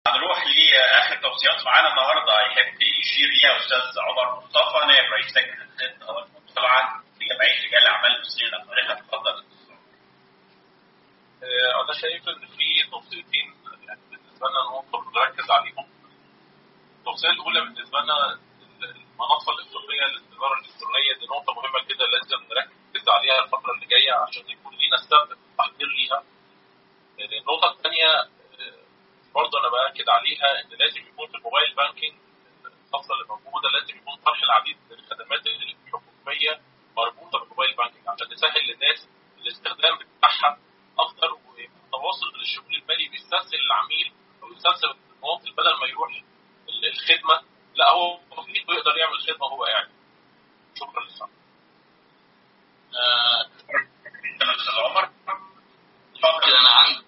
هنروح لاخر توصيات معانا النهارده يحب يشير ليها استاذ عمر مصطفى نائب رئيس لجنه الخطه والمطالعه لجمعيه رجال الاعمال المصريين الافارقه اتفضل انا شايف ان في توصيتين يعني بالنسبه لنا نقطه نركز عليهم التوصيه الاولى بالنسبه لنا المنصه الالكترونيه للتجاره الالكترونيه دي نقطه مهمه جدا لازم نركز عليها الفتره اللي جايه عشان يكون لينا سبب التحضير ليها النقطه الثانيه برضه انا باكد عليها ان لازم يكون في الموبايل بانكينج الخاصه اللي موجوده لازم يكون طرح العديد من الخدمات الحكوميه مربوطه بالموبايل بانكينج عشان نسهل للناس الاستخدام بتاعها اكتر والتواصل للشغل المالي بيستسهل العميل او يستسهل المواطن بدل ما يروح الخدمه لا هو في ايده يقدر يعمل خدمه وهو قاعد شكرا لسه استاذ عمر اتفضل انا عندي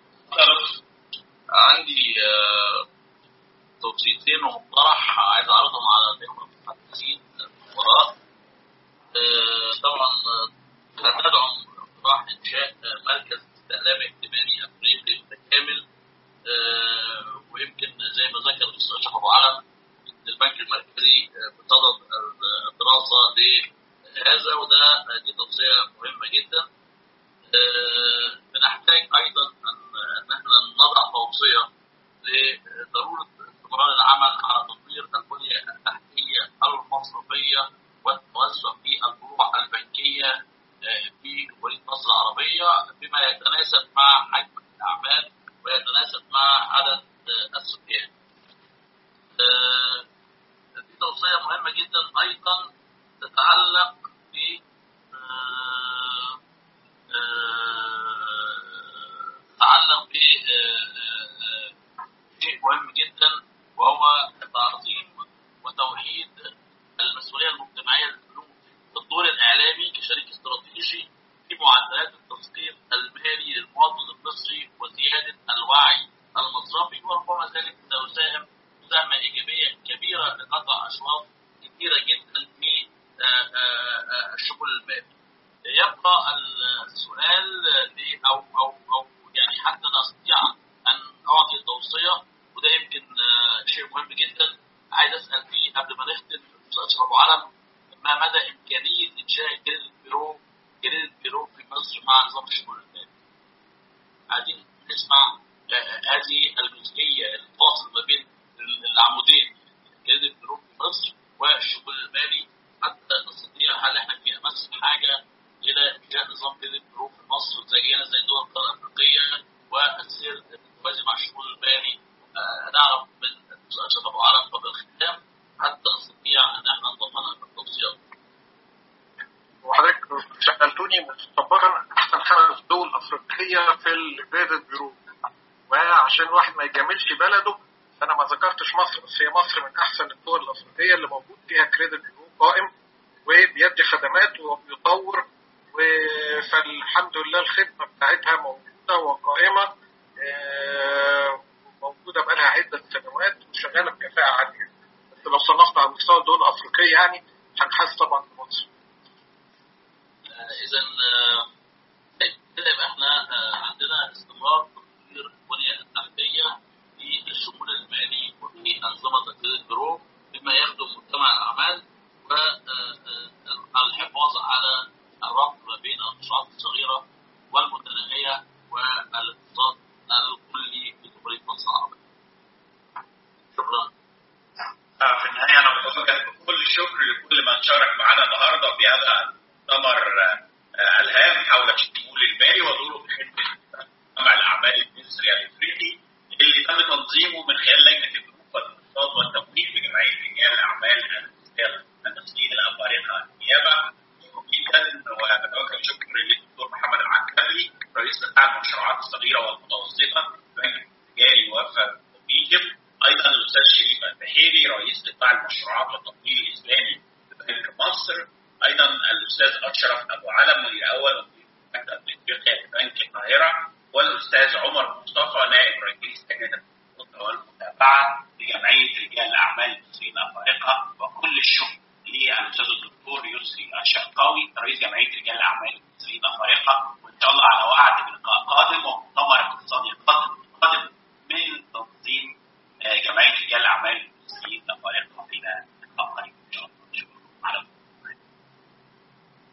عندي توصيتين ومقترح عايز اعرضهم على الاخوه المتحدثين الخبراء طبعا هندعم اقتراح انشاء مركز استعلام ائتماني افريقي متكامل ويمكن زي ما ذكر الاستاذ اشرف ابو علم ان البنك المركزي بصدد الدراسه لهذا وده دي توصيه مهمه جدا بنحتاج ايضا ان احنا نضع توصيه لضروره استمرار العمل على تطوير البنيه التحتيه المصرفيه والتوسع في الفروع البنكيه في جمهوريه مصر العربيه بما يتناسب مع حجم الاعمال ويتناسب مع عدد السكان. دي توصيه مهمه جدا ايضا تتعلق ب تتعلق ب شيء مهم جدا وهو تعظيم وتوحيد المسؤوليه المجتمعيه للبنوك في الدور الاعلامي كشريك استراتيجي في معدلات التسقيط المالي للمواطن المصري وزياده الوعي المصرفي وربما ذلك سيساهم مساهمه ايجابيه كبيره لقطع اشواط كثيره جدا في الشغل المالي. يبقى السؤال او او او يعني حتى نستطيع ان اعطي توصيه وده يمكن شيء مهم جدا عايز اسال فيه قبل ما نختم استاذ اشرف ابو علم ما مدى امكانيه انشاء كريدت بيرو كريدت بيرو في مصر مع نظام الشمول المالي. عايزين نسمع هذه الجزئيه الفاصل ما بين العمودين كريدت بيرو في مصر والشمول المالي حتى نستطيع هل احنا في امس حاجه الى انشاء نظام كريدت بيرو في مصر زينا زي دول القاره الافريقيه والسير المتوازي مع الشمول المالي نعرف من الاستاذ اشرف ابو علم قبل الختام حتى نستطيع ان احنا نضمن التوصيات. وحضرتك سالتوني مسبقا احسن خمس دول افريقيه في الكريدت بيرو وعشان الواحد ما يجاملش بلده انا ما ذكرتش مصر بس هي مصر من احسن الدول الافريقيه اللي موجود فيها كريدت بيرو قائم وبيدي خدمات وبيطور فالحمد لله الخدمه بتاعتها موجوده وقائمه موجوده بقالها عده سنوات وشغاله بكفاءه عاليه بس لو صنفت على مستوى الدول الافريقيه يعني هنحس طبعا بمصر. اذا كده يبقى احنا عندنا استمرار في تطوير البنيه التحتيه في الشمول المالي وفي انظمه الكريدت برو بما يخدم مجتمع الاعمال والحفاظ على الربط ما بين المشروعات الصغيره والمتناهيه والاقتصاد الكلي في جمهوريه مصر العربيه. شكرا. في النهايه انا بتوجه بكل الشكر لكل من شارك معنا النهارده في هذا المؤتمر الهام حول الشمول المالي ودوره في خدمه مجتمع الاعمال المصري الافريقي اللي تم تنظيمه من خلال لجنه البنوك والاقتصاد والتمويل بجمعيه رجال الاعمال المصريين الافارقه النيابه جدا وبتوجه الشكر للدكتور محمد العنكبي رئيس قطاع المشروعات الصغيره والمتوسطه بنك التجاري وفد ايجيبت ايضا الاستاذ شريف البحيري رئيس قطاع المشروعات والتطوير الاسلامي ببنك مصر ايضا الاستاذ اشرف ابو علم مدير اول مكتب افريقيا ببنك القاهره والاستاذ عمر مصطفى نائب رئيس لجنه الخطه والمتابعه لجمعيه رجال الاعمال المصريين الافارقه وكل الشكر للاستاذ الدكتور يسري الشرقاوي رئيس جمعيه رجال الاعمال المصريين الافارقه وان شاء الله على